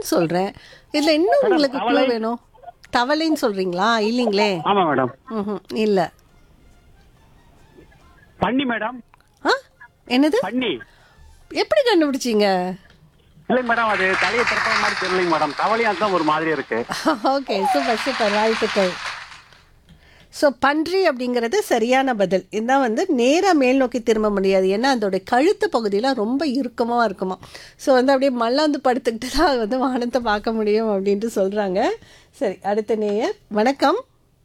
பன்றின்னு சொல்றேன் இதுல இன்னும் உங்களுக்கு clue வேணும் தவளைன்னு சொல்றீங்களா இல்லைங்களே ஆமா மேடம் ம்ஹும், இல்ல பன்னி மேடம் ஆ என்னது பன்னி எப்படி கண்டுபிடிச்சீங்க இல்லைங்க மேடம் அது தலையை திறக்கிற மாதிரி தெரியலைங்க மேடம் தவளையா தான் ஒரு மாதிரி இருக்கு ஓகே சூப்பர் சூப்பர் வாழ்த்துக்கள் ஸோ பன்றி அப்படிங்கிறது சரியான பதில் இதான் வந்து நேராக மேல் நோக்கி திரும்ப முடியாது ஏன்னா அதோட கழுத்து பகுதியெலாம் ரொம்ப இறுக்கமாக இருக்குமா ஸோ வந்து அப்படியே மல்லாந்து படுத்துக்கிட்டு தான் வந்து வானத்தை பார்க்க முடியும் அப்படின்ட்டு சொல்கிறாங்க சரி அடுத்த நேயர் வணக்கம்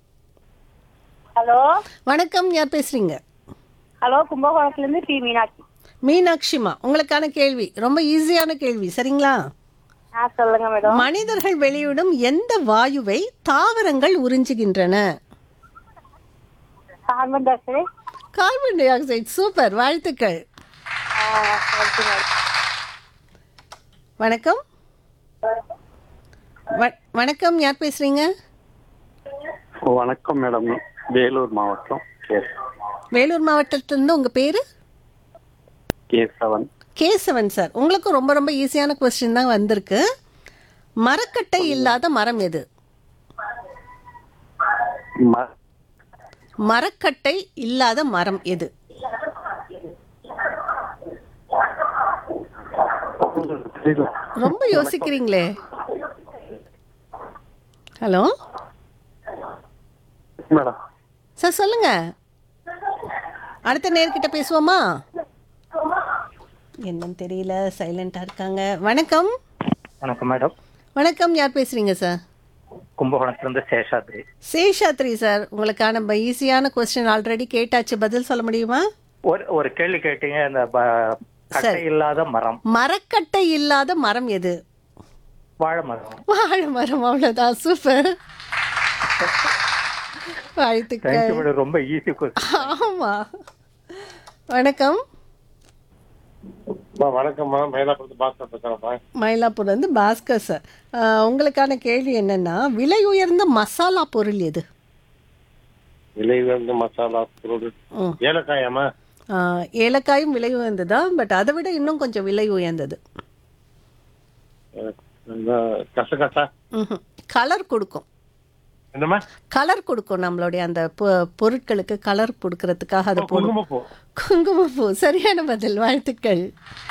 ஹலோ வணக்கம் யார் பேசுகிறீங்க ஹலோ கும்பகோணத்துல இருந்து டி மீனாட்சி மீனாட்சிமா உங்களுக்கான கேள்வி ரொம்ப ஈஸியான கேள்வி சரிங்களா ஆ சொல்லுங்க மேடம் மனிதர்கள் வெளியிடும் எந்த வாயுவை தாவரங்கள் உறிஞ்சுகின்றன carbon dioxide carbon dioxide super வாழ்த்துக்கள் வணக்கம் வ- வணக்கம் யார் பேசுறீங்க வணக்கம் மேடம் வேலூர் மாவட்டம் கேஸ் வேலூர் மாவட்டத்திலிருந்து உங்க பேரு கேசவன் கேசவன் சார் உங்களுக்கும் ரொம்ப ரொம்ப ஈஸியான கொஸ்டின் தான் வந்திருக்கு மரக்கட்டை இல்லாத மரம் எது ம- மரக்கட்டை இல்லாத மரம் எது தெரியல. ரொம்ப யோசிக்கிறீங்களே ஹலோ மேடம் சார் சொல்லுங்க அடுத்த நேர்கிட்ட பேசுவோமா என்னன்னு தெரியல சைலண்டா இருக்காங்க வணக்கம் வணக்கம் மேடம் வணக்கம் யார் பேசுறீங்க சார் கும்பகோணத்திலிருந்து சேஷாத்ரி சேஷாத்ரி சார் உங்களுக்கான ப- ஈஸியான கொஸ்டின் ஆல்ரெடி கேட்டாச்சு பதில் சொல்ல முடியுமா ஒரு ஒரு கேள்வி கேட்டீங்க இந்த ப- கட்டை சரி. இல்லாத மரம் மரக்கட்டை இல்லாத மரம் எது வாழை மரம் வாழை மரம் அவ்வளவுதான் சூப்பர் வாழ்த்துக்கள் தேங்க்யூ மேடம் ரொம்ப ஈஸி ஆமா வணக்கம் வணக்கம்மா மயிலாப்பூர் பாஸ்கர் பேசுறேன்ப்பா மயிலாப்பூர் வந்து பாஸ்கர் சார் ஆஹ், உங்களுக்கான கேள்வி என்னன்னா விலை உயர்ந்த மசாலா பொருள் எது விலை உயர்ந்த மசாலா பொருள் ம். ஏலக்காயாமா ஆஹ், ஏலக்காயும் விலை உயர்ந்தது தான் பட் அதை விட இன்னும் கொஞ்சம் விலை உயர்ந்தது கசகசா கலர் கொடுக்கும் என்னம்மா கலர் கொடுக்கும் நம்மளுடைய அந்த பொ- பொருட்களுக்கு கலர் கொடுக்கறதுக்காக அதை போடும் குங்குமப்பூ குங்குமப்பூ சரியான பதில் வாழ்த்துக்கள்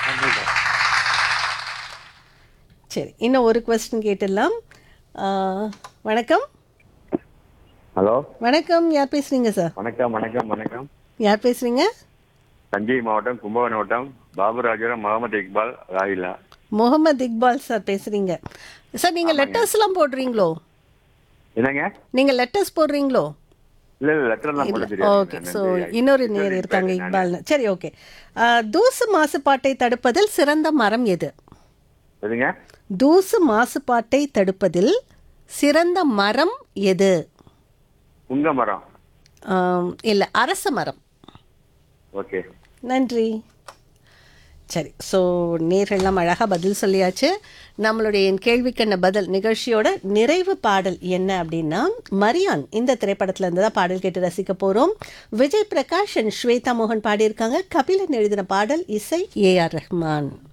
சரி இன்னும் ஒரு கொஸ்டின் கேட்டுடலாம் ஆஹ், வணக்கம் ஹலோ வணக்கம் யார் பேசுறீங்க சார் வணக்கம் வணக்கம் வணக்கம் யார் பேசுறீங்க தஞ்சை மாவட்டம் கும்பகோணம் மாவட்டம் பாபுராஜபுரம் முகமது இக்பால் ராயிலா முகமது இக்பால் சார் பேசுறீங்க சார் நீங்க லெட்டர்ஸ்லாம் போடுறீங்களோ என்னங்க நீங்க லெட்டர்ஸ் போடுறீங்களோ இல்ல இல்ல லெட்டர்லாம் போட ஓகே தெரியாது ஸோ இன்னொரு நேர் இருக்காங்க இக்பால் சரி ஓகே தூசு மாசுபாட்டை தடுப்பதில் சிறந்த மரம் எது எதுங்க தூசு மாசுபாட்டை தடுப்பதில் சிறந்த மரம் எது உங்க மரம் ஆம், இல்ல அரச மரம் ஓகே நன்றி சரி ஸோ நேர்கள்லாம் அழகாக பதில் சொல்லியாச்சு நம்மளுடைய என் கேள்விக்கான பதில் நிகழ்ச்சியோட நிறைவு பாடல் என்ன அப்படின்னா மரியான் இந்த திரைப்படத்துல இருந்து தான் பாடல் கேட்டு ரசிக்க போகிறோம் விஜய் பிரகாஷ் அண்ட் ஸ்வேதா மோகன் பாடியிருக்காங்க கபிலன் எழுதின பாடல் இசை ஏ ஆர் ரஹ்மான்